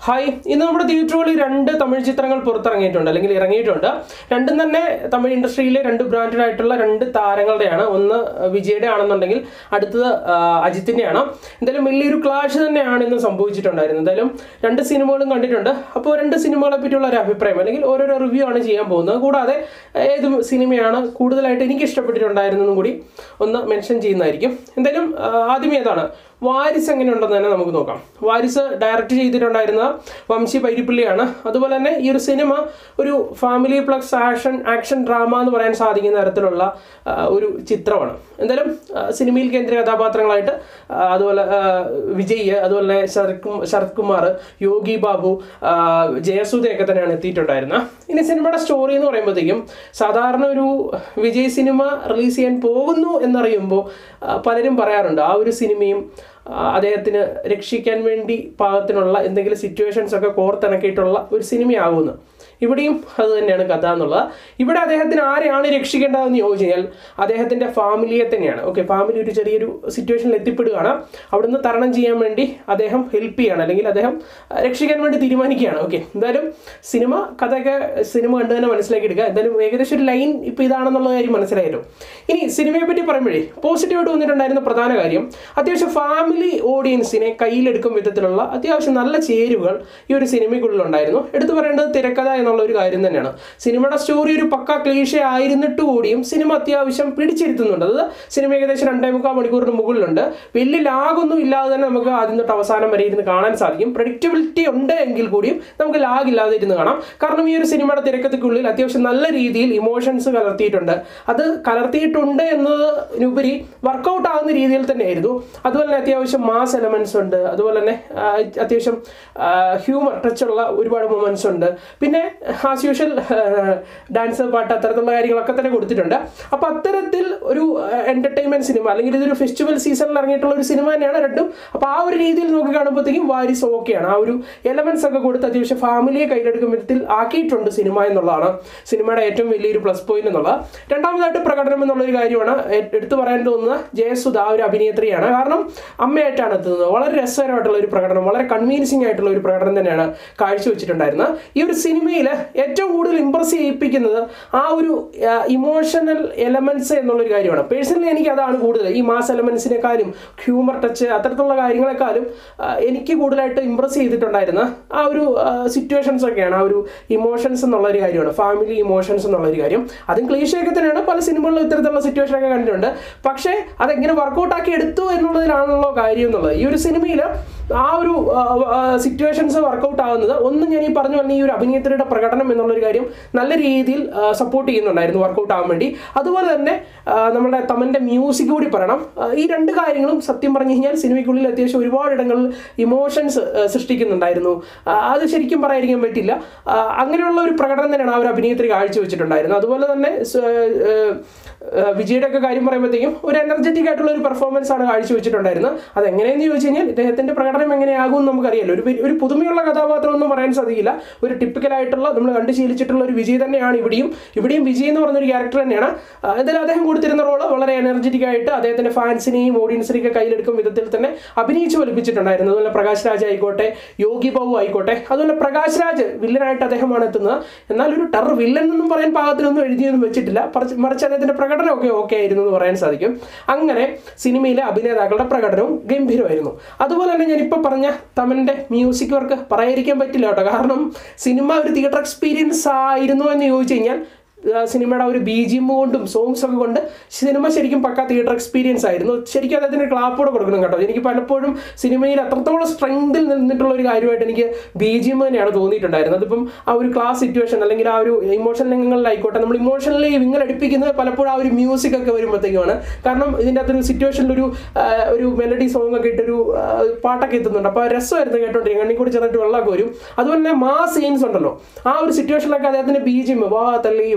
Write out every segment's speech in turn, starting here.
hi ഇന്ന് നമ്മുടെ തിയേറ്ററുകളിൽ രണ്ട് തമിഴ് ചിത്രങ്ങൾ പുറത്തിറങ്ങിയിട്ടുണ്ട് അല്ലെങ്കിൽ ഇറങ്ങിയിട്ടുണ്ട് രണ്ടും തന്നെ തമിഴ് ഇൻഡസ്ട്രിയിലെ രണ്ട് ബ്രാൻഡഡ് ആയിട്ടുള്ള രണ്ട് താരങ്ങളുടെയാണ് ഒന്ന് വിജയുടെ ആണെന്നുണ്ടെങ്കിൽ അടുത്തത് ആ, അജിത്തിൻ്റെയാണ് എന്തായാലും വലിയൊരു ക്ലാഷ് തന്നെയാണ് ഇന്ന് സംഭവിച്ചിട്ടുണ്ടായിരുന്നത് എന്തായാലും രണ്ട് സിനിമകളും കണ്ടിട്ടുണ്ട് അപ്പോൾ രണ്ട് സിനിമകളെ പറ്റിയുള്ള ഒരു അഭിപ്രായം അല്ലെങ്കിൽ ഓരോരോ റിവ്യൂ ആണ് ചെയ്യാൻ പോകുന്നത് കൂടാതെ ഏത് സിനിമയാണ് കൂടുതലായിട്ട് എനിക്ക് ഇഷ്ടപ്പെട്ടിട്ടുണ്ടായിരുന്നതും കൂടി ഒന്ന് മെൻഷൻ ചെയ്യുന്നതായിരിക്കും എന്തായാലും ആ, ആദ്യമേ ഏതാണ് വാരിസ് എങ്ങനെയുണ്ടെന്ന് തന്നെ നമുക്ക് നോക്കാം വാരിസ് ഡയറക്റ്റ് ചെയ്തിട്ടുണ്ടായിരുന്ന വംശി പൈരിപ്പിള്ളിയാണ് അതുപോലെ തന്നെ ഈ ഒരു സിനിമ ഒരു family plus action action drama എന്ന് പറയാൻ സാധിക്കുന്ന തരത്തിലുള്ള ആ, ഒരു ചിത്രമാണ് എന്തായാലും ആ, സിനിമയിൽ കേന്ദ്ര കഥാപാത്രങ്ങളായിട്ട് ആ, അതുപോലെ ആ, വിജയ് അതുപോലെ തന്നെ ശരത് കും- ശരത് കുമാർ യോഗി ബാബു ആ, ജയസൂദയൊക്കെ തന്നെയാണ് എത്തിയിട്ടുണ്ടായിരുന്നത് ഇനി സിനിമയുടെ സ്റ്റോറി എന്ന് പറയുമ്പോഴത്തേക്കും സാധാരണ ഒരു വിജയ് സിനിമ റിലീസ് ചെയ്യാൻ പോകുന്നു എന്നറിയുമ്പോൾ ആ, പലരും പറയാറുണ്ട് ആ ഒരു സിനിമയും ആ, അദ്ദേഹത്തിന് രക്ഷിക്കാൻ വേണ്ടി പാകത്തിനുള്ള എന്തെങ്കിലും സിറ്റുവേഷൻസ് ഒക്കെ കോർത്തിണക്കിയിട്ടുള്ള ഒരു സിനിമയാകുമെന്ന് ഇവിടെയും അത് തന്നെയാണ് കഥ എന്നുള്ളത് ഇവിടെ അദ്ദേഹത്തിന് ആരെയാണ് രക്ഷിക്കേണ്ടതെന്ന് ചോദിച്ചു കഴിഞ്ഞാൽ അദ്ദേഹത്തിൻ്റെ ഫാമിലിയെ തന്നെയാണ് ഓക്കെ ഫാമിലി ഒരു ചെറിയൊരു സിറ്റുവേഷനിൽ എത്തിപ്പെടുകയാണ് അവിടുന്ന് തരണം ചെയ്യാൻ വേണ്ടി അദ്ദേഹം ഹെൽപ്പ് ചെയ്യാണ് അല്ലെങ്കിൽ അദ്ദേഹം ആ, രക്ഷിക്കാൻ വേണ്ടി തീരുമാനിക്കുകയാണ് ഓക്കെ എന്തായാലും സിനിമ കഥയൊക്കെ സിനിമ കണ്ടു തന്നെ മനസ്സിലാക്കി എടുക്കുക എന്തായാലും ഏകദേശം ഒരു ലൈൻ ഇപ്പോൾ ഇതാണെന്നുള്ള കാര്യം മനസ്സിലായല്ലോ ഇനി സിനിമയെ പറ്റി പറയുമ്പോഴേ പോസിറ്റീവായിട്ട് വന്നിട്ടുണ്ടായിരുന്ന പ്രധാന കാര്യം അത്യാവശ്യം ഫാമിലി ഓഡിയൻസിനെ കയ്യിലെടുക്കും വിധത്തിലുള്ള അത്യാവശ്യം നല്ല ചേരുവകൾ ഈ ഒരു സിനിമയ്ക്കുള്ളിലുണ്ടായിരുന്നു എടുത്തു പറയേണ്ടത് തിരക്കഥ എന്നുള്ള ഒരു കാര്യം തന്നെയാണ് സിനിമയുടെ സ്റ്റോറി ഒരു പക്ക ക്ലീഷ ആയിരുന്നിട്ട് കൂടിയും സിനിമ അത്യാവശ്യം പിടിച്ചിരുത്തുന്നുണ്ട് അത് സിനിമ ഏകദേശം രണ്ടേ മുക്കാൽ മണിക്കൂറിന് മുകളിലുണ്ട് വലിയ ലാഗൊന്നും ഇല്ലാതെ തന്നെ നമുക്ക് ആദ്യം തൊട്ട് അവസാനം വരെ ഇരുന്ന് കാണാൻ സാധിക്കും പ്രഡിക്റ്റബിലിറ്റി ഉണ്ട് എങ്കിൽ കൂടിയും നമുക്ക് ലാഗ് ഇല്ലാതെ ഇരുന്ന് കാണാം കാരണം ഈ ഒരു സിനിമയുടെ തിരക്കഥയ്ക്കുള്ളിൽ അത്യാവശ്യം നല്ല രീതിയിൽ ഇമോഷൻസ് കലർത്തിയിട്ടുണ്ട് അത് കലർത്തിയിട്ടുണ്ട് എന്നതിനുപരി വർക്കൗട്ട് ആകുന്ന രീതിയിൽ തന്നെയായിരുന്നു അതുപോലെ തന്നെ അത്യാവശ്യം മാസ് എലമെന്റ്സ് ഉണ്ട് അതുപോലെ തന്നെ ആ, അത്യാവശ്യം ഹ്യൂമർ ടച്ചുള്ള ഒരുപാട് മൊമെന്റ്സ് ഉണ്ട് പിന്നെ ആസ് യൂഷ്വൽ ഡാൻസ് പാട്ട് അത്തരത്തിലുള്ള കാര്യങ്ങളൊക്കെ തന്നെ കൊടുത്തിട്ടുണ്ട് അപ്പോൾ അത്തരത്തിൽ ഒരു എന്റർടൈൻമെന്റ് സിനിമ അല്ലെങ്കിൽ ഇതൊരു ഫെസ്റ്റിവൽ സീസണിൽ ഇറങ്ങിയിട്ടുള്ള ഒരു സിനിമ തന്നെയാണ് രണ്ടും അപ്പോൾ ആ ഒരു രീതിയിൽ നോക്കി കാണുമ്പോഴത്തേക്കും വാരിസ് ഓക്കെയാണ് ആ ഒരു എലമെന്റ്സ് ഒക്കെ കൊടുത്ത് അത്യാവശ്യം ഫാമിലിയെ കയ്യിലെടുക്കും വിധത്തിൽ ആക്കിയിട്ടുണ്ട് സിനിമ എന്നുള്ളതാണ് സിനിമയുടെ ഏറ്റവും വലിയൊരു പ്ലസ് പോയിന്റ് എന്നുള്ളത് രണ്ടാമതായിട്ട് പ്രകടനം എന്നുള്ളൊരു കാര്യമാണ് എ- എടുത്തു പറയാൻ തോന്നുന്നത് ജയസുധ ആ ഒരു അഭിനേത്രിയാണ് കാരണം അമ്മയായിട്ടാണ് എത്തുന്നത് വളരെ രസകരമായിട്ടുള്ള ഒരു പ്രകടനം വളരെ കൺവീൻസിംഗ് ആയിട്ടുള്ള ഒരു പ്രകടനം തന്നെയാണ് കാഴ്ചവെച്ചിട്ടുണ്ടായിരുന്നത് ഈ ഒരു സിനിമയിൽ ഏറ്റവും കൂടുതൽ ഇമ്പ്രസ് ചെയ്യിപ്പിക്കുന്നത് ആ ഒരു ഇമോഷണൽ എലമെന്റ്സ് എന്നുള്ളൊരു കാര്യമാണ് പേഴ്സണലി എനിക്ക് അതാണ് കൂടുതൽ ഈ മാസ് എലമെന്റ്സിനെക്കാളും ഹ്യൂമർ ടച്ച് അത്തരത്തിലുള്ള കാര്യങ്ങളെക്കാളും ആ, എനിക്ക് കൂടുതലായിട്ട് ഇമ്പ്രസ് ചെയ്തിട്ടുണ്ടായിരുന്ന ആ ഒരു സിറ്റുവേഷൻസ് ഒക്കെയാണ് ആ ഒരു ഇമോഷൻസ് എന്നുള്ള ഒരു കാര്യമാണ് ഫാമിലി ഇമോഷൻസ് എന്നുള്ള ഒരു കാര്യം അതും ക്ലീഷയൊക്കെ തന്നെയാണ് പല സിനിമകളിലും ഇത്തരത്തിലുള്ള സിറ്റുവേഷൻ ഒക്കെ കണ്ടിട്ടുണ്ട് പക്ഷേ അതെങ്ങനെ വർക്കൗട്ട് ആക്കി എടുത്തു എന്നുള്ളതിലാണല്ലോ കാര്യം എന്നുള്ളത് ഈ ഒരു സിനിമയിൽ ആ ഒരു സിറ്റുവേഷൻസ് വർക്കൗട്ട് ആവുന്നത് ഒന്ന് ഞാൻ ഈ പറഞ്ഞു പറഞ്ഞ ഈ ഒരു അഭിനേത്രിയുടെ പ്രകടനം എന്നുള്ളൊരു കാര്യം നല്ല രീതിയിൽ സപ്പോർട്ട് ചെയ്യുന്നുണ്ടായിരുന്നു വർക്കൗട്ട് ആവാൻ വേണ്ടി അതുപോലെ തന്നെ ആ, നമ്മുടെ തമൻ്റെ മ്യൂസിക് കൂടി പറയണം ആ, ഈ രണ്ട് കാര്യങ്ങളും സത്യം പറഞ്ഞു കഴിഞ്ഞാൽ സിനിമയ്ക്കുള്ളിൽ അത്യാവശ്യം ഒരുപാട് ഇടങ്ങളിൽ ഇമോഷൻസ് സൃഷ്ടിക്കുന്നുണ്ടായിരുന്നു ആ, അത് ശരിക്കും പറയാതിരിക്കാൻ പറ്റില്ല ആ, അങ്ങനെയുള്ള ഒരു പ്രകടനം തന്നെയാണ് ആ ഒരു അഭിനേത്രി കാഴ്ചവെച്ചിട്ടുണ്ടായിരുന്നത് അതുപോലെ തന്നെ സ്- ഏഹ്, ഏഹ്, വിജയുടെ ഒക്കെ കാര്യം പറയുമ്പോഴത്തേക്കും ഒരു എനർജറ്റിക് ആയിട്ടുള്ള ഒരു പെർഫോമൻസ് ആണ് കാഴ്ചവെച്ചിട്ടുണ്ടായിരുന്നത് അത് എങ്ങനെയെന്ന് ചോദിച്ചു കഴിഞ്ഞാൽ ഇദ്ദേഹത്തിന്റെ പ്രകടനം എങ്ങനെയാകും എന്ന് നമുക്കറിയാലോ ഒരു പെ- ഒരു പുതുമയുള്ള കഥാപാത്രം ഒന്നും പറയാൻ സാധിക്കില്ല ഒരു ടിപ്പിക്കൽ ആയിട്ടുള്ള നമ്മൾ കണ്ടു ശീലിച്ചിട്ടുള്ള ഒരു വിജയ് തന്നെയാണ് ഇവിടെയും ഇവിടെയും വിജയ് എന്ന് പറഞ്ഞൊരു ക്യാരക്ടർ തന്നെയാണ് ആ, എന്തായാലും അദ്ദേഹം കൊടുത്തിരുന്ന റോള് വളരെ എനർജറ്റിക് ആയിട്ട് അദ്ദേഹത്തിന്റെ ഫാൻസിനെയും ഓഡിയൻസിനെയും ഒക്കെ കയ്യിലെടുക്കും വിധത്തിൽ തന്നെ അഭിനയിച്ച് ഫലിപ്പിച്ചിട്ടുണ്ടായിരുന്നു അതുപോലെ പ്രകാശ് രാജ് ആയിക്കോട്ടെ യോഗി ബാബു ആയിക്കോട്ടെ അതുപോലെ പ്രകാശ് രാജ് വില്ലനായിട്ട് അദ്ദേഹമാണ് എത്തുന്നത് എന്നാൽ ഒരു ടെറർ വില്ലൻ എന്നും പറയാൻ പാകത്തിനൊന്നും എഴുതിയൊന്നും വെച്ചിട്ടില്ല പറിച്ച്- മറിച്ച് അദ്ദേഹത്തിന്റെ പ്രകടനമൊക്കെ ഓക്കെ ആയിരുന്നു എന്ന് പറയാൻ സാധിക്കും അങ്ങനെ സിനിമയിലെ അഭിനേതാക്കളുടെ പ്രകടനവും ഗംഭീരമായിരുന്നു അതുപോലെ തന്നെ ഞാൻ ഇപ്പോൾ പറഞ്ഞ തമന്റെ മ്യൂസിക് വർക്ക് പറയാതിരിക്കാൻ പറ്റില്ല കേട്ടോ കാരണം സിനിമ ഒരു തിയേറ്റർ എക്സ്പീരിയൻസ് ആയിരുന്നു എന്ന് ചോദിച്ചു കഴിഞ്ഞാൽ ആ, സിനിമയുടെ ആ ഒരു ബി ജി എം കൊണ്ടും സോങ്സ് ഒക്കെ കൊണ്ട് സിനിമ ശരിക്കും പക്ക തിയേറ്റർ എക്സ്പീരിയൻസ് ആയിരുന്നു ശരിക്കും അദ്ദേഹത്തിന് ക്ലാപ്പ് കൂടെ കൊടുക്കണം കേട്ടോ എനിക്ക് പലപ്പോഴും സിനിമയിൽ അത്രത്തോളം സ്ട്രെങ്തിൽ നിന്നിട്ടുള്ള ഒരു കാര്യമായിട്ട് എനിക്ക് ബി ജി എം തന്നെയാണ് തോന്നിയിട്ടുണ്ടായിരുന്നത് അതിപ്പം ആ ഒരു ക്ലാസ് സിറ്റുവേഷൻ അല്ലെങ്കിൽ ആ ഒരു ഇമോഷണൽ രംഗങ്ങളിലായിക്കോട്ടെ നമ്മൾ ഇമോഷണലി വിങ്ങലടിപ്പിക്കുന്നത് പലപ്പോഴും ആ ഒരു മ്യൂസിക് ഒക്കെ വരുമ്പോഴത്തേക്കുമാണ് കാരണം ഇതിൻ്റെ അകത്തൊരു സിറ്റുവേഷനിൽ ഒരു ആ, ഒരു മെലഡി സോങ് ഒക്കെ ഇട്ടൊരു ആ, പാട്ടൊക്കെ എത്തുന്നുണ്ട് അപ്പോൾ രസമായിരുന്നു കേട്ടോണ്ടിരിക്കും കണ്ണി കൂടി ചെന്നിട്ട് വെള്ളമൊക്കെ വരും അതുപോലെ തന്നെ മാ സീൻസ് ഉണ്ടല്ലോ ആ ഒരു സിറ്റുവേഷനിലൊക്കെ അദ്ദേഹത്തിന്റെ ബി ജി എം വാ തള്ളി വാ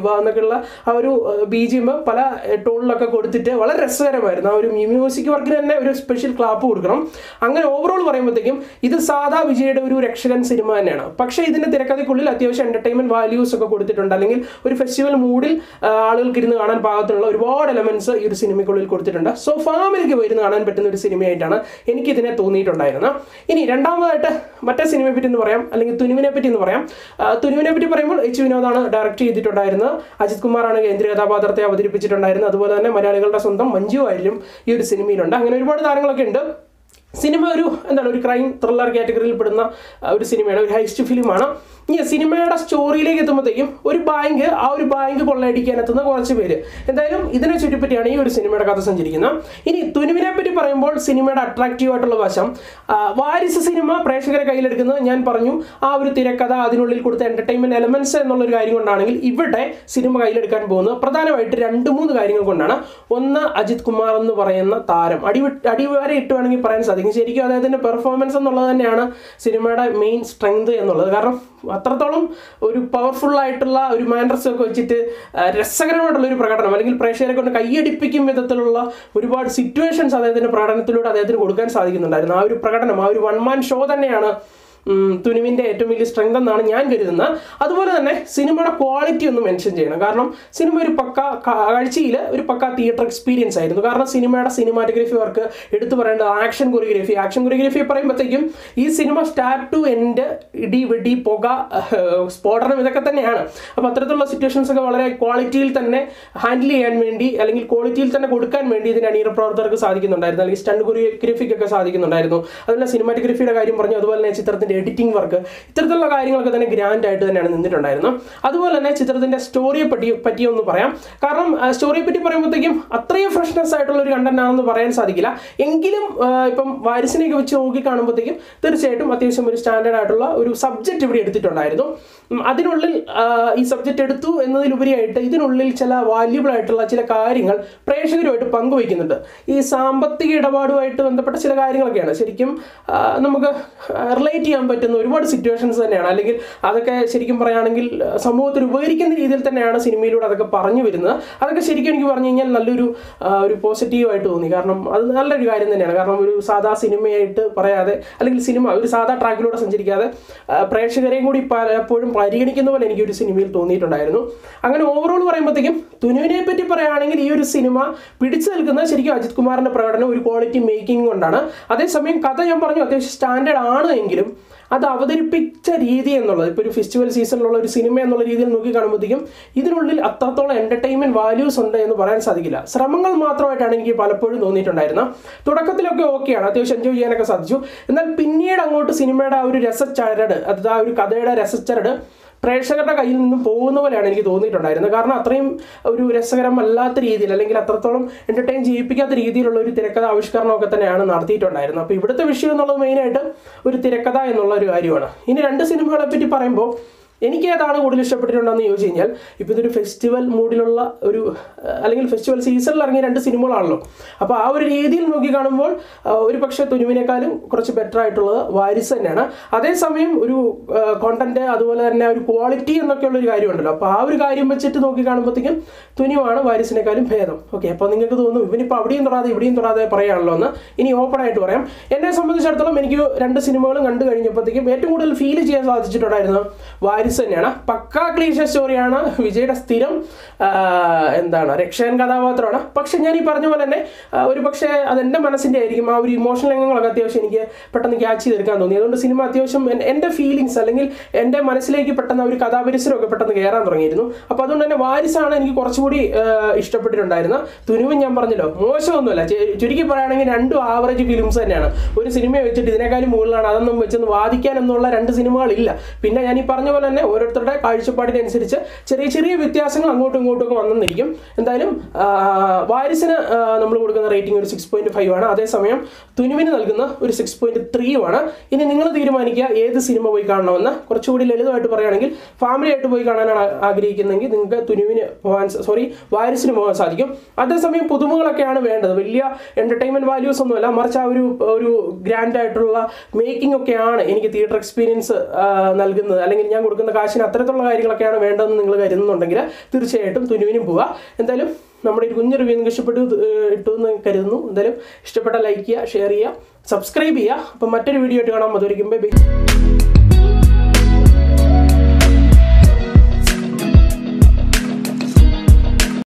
എന്നൊക്കെയുള്ള ആ ഒരു ബി ജി എം പല ടോണിലൊക്കെ കൊടുത്തിട്ട് വളരെ രസകരമായിരുന്നു ആ ഒരു മ്യൂസിക് വർക്കിന് തന്നെ ഒരു സ്പെഷ്യൽ ക്ലാപ്പ് കൊടുക്കണം അങ്ങനെ ഓവറോൾ പറയുമ്പോഴത്തേക്കും ഇത് സാധാ വിജയുടെ ഒരു രക്ഷകൻ സിനിമ തന്നെയാണ് പക്ഷേ ഇതിന്റെ തിരക്കഥയ്ക്കുള്ളിൽ അത്യാവശ്യം എന്റർടൈൻമെന്റ് വാല്യൂസ് ഒക്കെ കൊടുത്തിട്ടുണ്ട് അല്ലെങ്കിൽ ഒരു ഫെസ്റ്റിവൽ മൂഡിൽ ആളുകൾക്ക് ഇരുന്ന് കാണാൻ പാകത്തിനുള്ള ഒരുപാട് എലമെന്റ്സ് ഈ ഒരു സിനിമയ്ക്കുള്ളിൽ കൊടുത്തിട്ടുണ്ട് സോ ഫാമിലിക്ക് പോയിരുന്ന് കാണാൻ പറ്റുന്ന ഒരു സിനിമയായിട്ടാണ് എനിക്ക് ഇതിനെ തോന്നിയിട്ടുണ്ടായിരുന്നത് ഇനി രണ്ടാമതായിട്ട് മറ്റേ സിനിമയെ പറ്റി എന്ന് പറയാം അല്ലെങ്കിൽ തുനുവിനെ പറ്റി എന്ന് പറയാം ആ, തുനുവിനെ പറ്റി പറയുമ്പോൾ എച്ച് വിനോദാണ് ഡയറക്റ്റ് ചെയ്തിട്ടുണ്ടായിരുന്നത് അജിത് കുമാറാണ് കേന്ദ്ര കഥാപാത്രത്തെ അവതരിപ്പിച്ചിട്ടുണ്ടായിരുന്നത് അതുപോലെ തന്നെ മലയാളികളുടെ സ്വന്തം മഞ്ജു ആയാലും ഈ ഒരു സിനിമയിലുണ്ട് അങ്ങനെ ഒരുപാട് താരങ്ങളൊക്കെ ഉണ്ട് സിനിമ ഒരു എന്താണ് ഒരു ക്രൈം ത്രില്ലർ കാറ്റഗറിയിൽ പെടുന്ന ആ, ഒരു സിനിമയാണ് ഒരു ഹൈസ്റ്റ് ഫിലിമാണ് ഇനി സിനിമയുടെ സ്റ്റോറിയിലേക്ക് എത്തുമ്പോഴത്തേക്കും ഒരു ബാങ്ക് ആ ഒരു ബാങ്ക് കൊള്ളയടിക്കാൻ എത്തുന്ന കുറച്ച് പേര് എന്തായാലും ഇതിനെ ചുറ്റിപ്പറ്റിയാണ് ഈ ഒരു സിനിമയുടെ കഥ സഞ്ചരിക്കുന്നത് ഇനി തുനുവിനെ പറ്റി പറയുമ്പോൾ സിനിമയുടെ അട്രാക്റ്റീവ് ആയിട്ടുള്ള വശം ആ, വാരിസ് സിനിമ പ്രേക്ഷകരെ കയ്യിലെടുക്കുന്നത് ഞാൻ പറഞ്ഞു ആ ഒരു തിരക്കഥ അതിനുള്ളിൽ കൊടുത്ത എന്റർടൈൻമെന്റ് എലമെന്റ്സ് എന്നുള്ള ഒരു കാര്യം കൊണ്ടാണെങ്കിൽ ഇവിടെ സിനിമ കയ്യിലെടുക്കാൻ പോകുന്നത് പ്രധാനമായിട്ട് രണ്ട് മൂന്ന് കാര്യങ്ങൾ കൊണ്ടാണ് ഒന്ന് അജിത് കുമാർ എന്ന് പറയുന്ന താരം അടി അടിവരെ ഇട്ട് വേണമെങ്കിൽ പറയാൻ സാധിക്കും ശരിക്കും അദ്ദേഹത്തിന്റെ പെർഫോമൻസ് എന്നുള്ളത് തന്നെയാണ് സിനിമയുടെ മെയിൻ സ്ട്രെങ്ത് എന്നുള്ളത് കാരണം അത്രത്തോളം ഒരു പവർഫുൾ ആയിട്ടുള്ള ഒരു മാനർസ് ഒക്കെ വെച്ചിട്ട് ആ, രസകരമായിട്ടുള്ള ഒരു പ്രകടനം അല്ലെങ്കിൽ പ്രേക്ഷകരെ കൊണ്ട് കൈയടിപ്പിക്കും വിധത്തിലുള്ള ഒരുപാട് സിറ്റുവേഷൻസ് അദ്ദേഹത്തിന്റെ പ്രകടനത്തിലൂടെ അദ്ദേഹത്തിന് കൊടുക്കാൻ സാധിക്കുന്നുണ്ടായിരുന്നു ആ ഒരു പ്രകടനം ആ ഒരു വൺ മാൻ ഷോ തന്നെയാണ് ഉം, തുനുവിന്റെ ഏറ്റവും വലിയ സ്ട്രെങ്ത് എന്നാണ് ഞാൻ കരുതുന്നത് അതുപോലെ തന്നെ സിനിമയുടെ ക്വാളിറ്റി ഒന്ന് മെൻഷൻ ചെയ്യണം കാരണം സിനിമ ഒരു പക്ക കാഴ്ചയിൽ ഒരു പക്ക തിയേറ്റർ എക്സ്പീരിയൻസ് ആയിരുന്നു കാരണം സിനിമയുടെ സിനിമാറ്റോഗ്രഫി വർക്ക് എടുത്തു പറയേണ്ടത് ആക്ഷൻ കൊറിയോഗ്രഫി ആക്ഷൻ കൊറിയോഗ്രഫി പറയുമ്പോഴത്തേക്കും ഈ സിനിമ സ്റ്റാർട്ട് ടു എൻഡ് ഇടി വെടി പുക ഏഹ്, സ്ഫോടനം ഇതൊക്കെ തന്നെയാണ് അപ്പോൾ അത്തരത്തിലുള്ള സിറ്റുവേഷൻസ് ഒക്കെ വളരെ ക്വാളിറ്റിയിൽ തന്നെ ഹാൻഡിൽ ചെയ്യാൻ വേണ്ടി അല്ലെങ്കിൽ ക്വാളിറ്റിയിൽ തന്നെ കൊടുക്കാൻ വേണ്ടി ഇതിന് അണിയറ പ്രവർത്തകർക്ക് സാധിക്കുന്നുണ്ടായിരുന്നു അല്ലെങ്കിൽ സ്റ്റണ്ട് കൊറിയോഗ്രഫിക്കൊക്കെ സാധിക്കുന്നുണ്ടായിരുന്നു അതുപോലെ സിനിമാറ്റോഗ്രഫിയുടെ കാര്യം പറഞ്ഞു അതുപോലെ തന്നെ ചിത്രത്തിന്റെ എഡിറ്റിംഗ് വർക്ക് ഇത്തരത്തിലുള്ള കാര്യങ്ങളൊക്കെ തന്നെ ഗ്രാൻഡ് ആയിട്ട് തന്നെയാണ് നിന്നിട്ടുണ്ടായിരുന്നത് അതുപോലെ തന്നെ ചിത്രത്തിന്റെ സ്റ്റോറിയെ പറ്റി പറ്റി ഒന്ന് പറയാം കാരണം സ്റ്റോറിയെ പറ്റി പറയുമ്പോഴത്തേക്കും അത്രയും ഫ്രഷ്നെസ് ആയിട്ടുള്ള ഒരു കണ്ടന്റ് ആണെന്ന് പറയാൻ സാധിക്കില്ല എങ്കിലും ആ, ഇപ്പം വാരിസിനെയൊക്കെ വെച്ച് നോക്കി കാണുമ്പോഴത്തേക്കും തീർച്ചയായിട്ടും അത്യാവശ്യം ഒരു സ്റ്റാൻഡേർഡ് ആയിട്ടുള്ള ഒരു സബ്ജക്റ്റ് ഇവിടെ എടുത്തിട്ടുണ്ടായിരുന്നു ഉം, അതിനുള്ളിൽ ആ, ഈ സബ്ജക്റ്റ് എടുത്തു എന്നതിലുപരിയായിട്ട് ഇതിനുള്ളിൽ ചില വാല്യുബിൾ ആയിട്ടുള്ള ചില കാര്യങ്ങൾ പ്രേക്ഷകരുമായിട്ട് പങ്കുവയ്ക്കുന്നുണ്ട് ഈ സാമ്പത്തിക ഇടപാടുമായിട്ട് ബന്ധപ്പെട്ട ചില കാര്യങ്ങളൊക്കെയാണ് ശരിക്കും ആ, നമുക്ക് റിലേറ്റ് ചെയ്യാൻ പറ്റുന്ന ഒരുപാട് സിറ്റുവേഷൻസ് തന്നെയാണ് അല്ലെങ്കിൽ അതൊക്കെ ശരിക്കും പറയുകയാണെങ്കിൽ ആ, സമൂഹത്തിന് ഉപകരിക്കുന്ന രീതിയിൽ തന്നെയാണ് സിനിമയിലൂടെ അതൊക്കെ പറഞ്ഞു വരുന്നത് അതൊക്കെ ശരിക്കും എനിക്ക് പറഞ്ഞു കഴിഞ്ഞാൽ നല്ലൊരു ആ, ഒരു പോസിറ്റീവായിട്ട് തോന്നി കാരണം അത് നല്ലൊരു കാര്യം തന്നെയാണ് കാരണം ഒരു സാധാ സിനിമയായിട്ട് പറയാതെ അല്ലെങ്കിൽ സിനിമ ഒരു സാധാ ട്രാക്കിലൂടെ സഞ്ചരിക്കാതെ ആ, പ്രേക്ഷകരെയും കൂടി പലപ്പോഴും പരിഗണിക്കുന്ന പോലെ എനിക്ക് ഒരു സിനിമയിൽ തോന്നിയിട്ടുണ്ടായിരുന്നു അങ്ങനെ ഓവറോൾ പറയുമ്പോഴത്തേക്കും തുനുവിനെ പറ്റി പറയുകയാണെങ്കിൽ ഈ ഒരു സിനിമ പിടിച്ചു നിൽക്കുന്നത് ശരിക്കും അജിത് കുമാറിന്റെ പ്രകടനം ഒരു ക്വാളിറ്റി മേക്കിംഗ് കൊണ്ടാണ് അതേസമയം കഥ ഞാൻ പറഞ്ഞു അത്യാവശ്യം സ്റ്റാൻഡേർഡ് ആണ് എങ്കിലും അത് അവതരിപ്പിച്ച രീതി എന്നുള്ളത് ഇപ്പോൾ ഒരു ഫെസ്റ്റിവൽ സീസണിലുള്ള ഒരു സിനിമ എന്നുള്ള രീതിയിൽ നോക്കി കാണുമ്പോഴത്തേക്കും ഇതിനുള്ളിൽ അത്രത്തോളം എന്റർടൈൻമെന്റ് വാല്യൂസ് ഉണ്ട് എന്ന് പറയാൻ സാധിക്കില്ല ശ്രമങ്ങൾ മാത്രമായിട്ടാണ് എനിക്ക് പലപ്പോഴും തോന്നിയിട്ടുണ്ടായിരുന്നത് തുടക്കത്തിലൊക്കെ ഓക്കെയാണ് അത്യാവശ്യം എൻജോയ് ചെയ്യാനൊക്കെ സാധിച്ചു എന്നാൽ പിന്നീട് അങ്ങോട്ട് സിനിമയുടെ ആ ഒരു രസച്ചരട് അതായത് ആ ഒരു കഥയുടെ രസച്ചരട് പ്രേക്ഷകരുടെ കയ്യിൽ നിന്നും പോകുന്ന പോലെയാണ് എനിക്ക് തോന്നിയിട്ടുണ്ടായിരുന്നത് കാരണം അത്രയും ഒരു രസകരമല്ലാത്ത രീതിയിൽ അല്ലെങ്കിൽ അത്രത്തോളം എന്റർടൈൻ ചെയ്യിപ്പിക്കാത്ത രീതിയിലുള്ള ഒരു തിരക്കഥ ആവിഷ്കരണമൊക്കെ തന്നെയാണ് നടത്തിയിട്ടുണ്ടായിരുന്നത് അപ്പോൾ ഇവിടുത്തെ വിഷയം എന്നുള്ളത് മെയിനായിട്ട് ഒരു തിരക്കഥ എന്നുള്ള ഒരു കാര്യമാണ് ഇനി രണ്ട് സിനിമകളെ പറ്റി പറയുമ്പോൾ എനിക്ക് ഏതാണ് കൂടുതൽ ഇഷ്ടപ്പെട്ടിട്ടുണ്ടെന്ന് ചോദിച്ചു കഴിഞ്ഞാൽ ഇപ്പോൾ ഇതൊരു ഫെസ്റ്റിവൽ മൂഡിലുള്ള ഒരു അഹ് അല്ലെങ്കിൽ ഫെസ്റ്റിവൽ സീസണിൽ ഇറങ്ങിയ രണ്ട് സിനിമകളാണല്ലോ അപ്പോൾ ആ ഒരു രീതിയിൽ നോക്കി കാണുമ്പോൾ അഹ് ഒരു പക്ഷേ തുനുവിനേക്കാളും കുറച്ച് ബെറ്റർ ആയിട്ടുള്ളത് വാരിസ് തന്നെയാണ് അതേസമയം ഒരു കോണ്ടന്റ് അതുപോലെ തന്നെ ഒരു ക്വാളിറ്റി എന്നൊക്കെയുള്ള ഒരു കാര്യമുണ്ടല്ലോ അപ്പോൾ ആ ഒരു കാര്യം വെച്ചിട്ട് നോക്കി കാണുമ്പോഴത്തേക്കും തുനുവാണ് വാരിസിനേക്കാളും ഭേദം ഓക്കെ അപ്പോൾ നിങ്ങൾക്ക് തോന്നും ഇവനിപ്പോൾ അവിടെയും തൊടാതെ ഇവിടെയും തൊടാതെ പറയാണല്ലോ എന്ന് ഇനി ഓപ്പൺ ആയിട്ട് പറയാം എന്നെ സംബന്ധിച്ചിടത്തോളം എനിക്ക് രണ്ട് സിനിമകളും കണ്ടു കഴിഞ്ഞപ്പോഴത്തേക്കും ഏറ്റവും കൂടുതൽ ഫീൽ ചെയ്യാൻ സാധിച്ചിട്ടുണ്ടായിരുന്നത് വാരിസ് തന്നെയാണ് പക്കാ ക്ലീശ സ്റ്റോറിയാണ് വിജയുടെ സ്ഥിരം ആ, എന്താണ് രക്ഷകൻ കഥാപാത്രമാണ് പക്ഷെ ഞാൻ ഈ പറഞ്ഞ പോലെ തന്നെ ആ, ഒരു പക്ഷേ അതെൻ്റെ മനസ്സിൻ്റെ ആയിരിക്കും ആ ഒരു ഇമോഷണൽ രംഗങ്ങളൊക്കെ അത്യാവശ്യം എനിക്ക് പെട്ടെന്ന് ക്യാച്ച് ചെയ്തെടുക്കാൻ തോന്നി അതുകൊണ്ട് സിനിമ അത്യാവശ്യം എൻ- എൻ്റെ ഫീലിങ്സ് അല്ലെങ്കിൽ എൻ്റെ മനസ്സിലേക്ക് പെട്ടെന്ന് ആ ഒരു കഥാപരിസരമൊക്കെ പെട്ടെന്ന് കയറാൻ തുടങ്ങിയിരുന്നു അപ്പോൾ അതുകൊണ്ട് തന്നെ വാരിസാണ് എനിക്ക് കുറച്ചുകൂടി ആ, ഇഷ്ടപ്പെട്ടിട്ടുണ്ടായിരുന്നത് തുനുവും ഞാൻ പറഞ്ഞല്ലോ മോശമൊന്നുമല്ല ചെ- ചുരുക്കി പറയുകയാണെങ്കിൽ രണ്ടും ആവറേജ് ഫിലിംസ് തന്നെയാണ് ഒരു സിനിമ വെച്ചിട്ട് ഇതിനേക്കാളും മുകളിലാണ് അതൊന്നും വെച്ചൊന്ന് വാദിക്കാൻ എന്നുള്ള രണ്ട് സിനിമകളില്ല പിന്നെ ഞാൻ ഈ പറഞ്ഞ പോലെ തന്നെ ഓരോരുത്തരുടെ കാഴ്ചപ്പാടിനനുസരിച്ച് ചെറിയ ചെറിയ വ്യത്യാസങ്ങൾ അങ്ങോട്ടും ഇങ്ങോട്ടും ഒക്കെ വന്നിരിക്കും എന്തായാലും ആ, വാരിസിന് നമ്മൾ കൊടുക്കുന്ന റേറ്റിംഗ് ഒരു സിക്സ് പോയിന്റ് ഫൈവ് ആണ് അതേസമയം തുനുവിന് നൽകുന്ന ഒരു സിക്സ് പോയിന്റ് ത്രീയുമാണ് ഇനി നിങ്ങൾ തീരുമാനിക്കുക ഏത് സിനിമ പോയി കാണണമെന്ന് കുറച്ചുകൂടി ലളിതമായിട്ട് പറയുകയാണെങ്കിൽ ഫാമിലി ആയിട്ട് പോയി കാണാനാണ് ആഗ്രഹിക്കുന്നതെങ്കിൽ നിങ്ങൾക്ക് തുനുവിന് പോകാൻ സോറി വാരിസിന് പോകാൻ സാധിക്കും അതേസമയം പുതുമകളൊക്കെയാണ് വേണ്ടത് വലിയ എന്റർടൈൻമെന്റ് വാല്യൂസ് ഒന്നുമല്ല മറിച്ച് ആ ഒരു ഒരു ഗ്രാൻഡ് ആയിട്ടുള്ള മേക്കിംഗ് ഒക്കെയാണ് എനിക്ക് തിയേറ്റർ എക്സ്പീരിയൻസ് നൽകുന്നത് അല്ലെങ്കിൽ ഞാൻ കൊടുക്കുന്ന കിട്ടുന്ന കാശിന് അത്തരത്തിലുള്ള കാര്യങ്ങളൊക്കെയാണ് വേണ്ടതെന്ന് നിങ്ങൾ കരുതുന്നുണ്ടെങ്കിൽ തീർച്ചയായിട്ടും തുനുവിനും പോവുക എന്തായാലും നമ്മുടെ ഒരു കുഞ്ഞു റിവ്യൂ നിങ്ങൾക്ക് ഇഷ്ടപ്പെട്ടു ഏഹ്, ഇട്ടു എന്ന് കരുതുന്നു എന്തായാലും ഇഷ്ടപ്പെട്ട ലൈക്ക് ചെയ്യുക ഷെയർ ചെയ്യുക സബ്സ്ക്രൈബ് ചെയ്യുക അപ്പം മറ്റൊരു വീഡിയോ ആയിട്ട് കാണാം അതുവരെയും ബൈ ബൈ